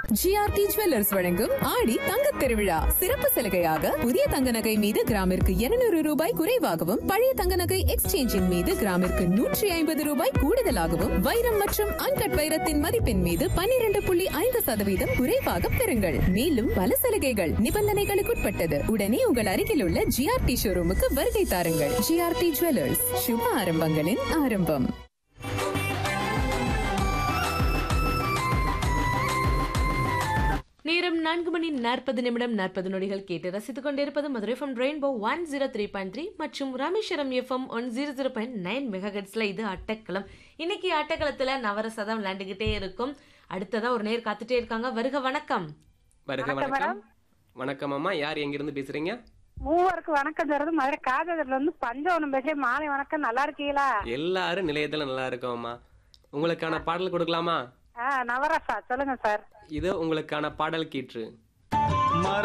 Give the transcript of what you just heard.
GRT jewellers வழங்கும் ஆடி தங்கத் திருவிழா சிறப்பு சலுகையாக புதிய தங்க நகை மீது கிராமிற்கு 200 ரூபாய் குறைவாகவும் பழைய தங்க நகை எக்ஸ்சேஞ்சின் மீது கிராமிற்கு நூற்றி ஐம்பது ரூபாய் கூடுதலாகவும் வைரம் மற்றும் அன்கட் வைரத்தின் மதிப்பின் மீது 12.5% புள்ளி ஐந்து சதவீதம் குறைவாக பெறுங்கள் மேலும் பல சலுகைகள் நிபந்தனைகளுக்குட்பட்டது உடனே உங்கள் அருகில் உள்ள ஜிஆர்டி ஷோரூமுக்கு வருகை தாருங்கள் ஜிஆர்டி ஜுவல்லர்ஸ் சுப ஆரம்பங்களின் ஆரம்பம் நேரம் நான்கு மணி நாற்பது நிமிடம் நாற்பது நொடிகள் கேட்டு ரசித்துக் கொண்டிருப்பது Madurai FM rainbow one zero three point three மற்றும் Rameswaram FM one zero zero point nine மெகாஹெட்ஸ்ல இது அட்டக்களம் இன்னைக்கு அட்டக்களத்துல நவரசதம் விளையாண்டுகிட்டே இருக்கும் அடுத்ததா ஒரு நேர் காத்துட்டே இருக்காங்க வருக வணக்கம் வருக வணக்கம் வணக்கம் அம்மா யார் எங்கிருந்து பேசுறீங்க மூவருக்கு வணக்கம் தருது மதுரை காதல இருந்து பஞ்சவனம் பேசுறேன் மாலை வணக்கம் நல்லா இருக்கீங்களா எல்லாரும் நிலையத்துல நல்லா இருக்கோம் அம்மா உங்களுக்கான பாடல் கொடுக்கலாமா ஆ நவரசா சொல்லுங்க சார் இது உங்களுக்கான பாடல் கீற்று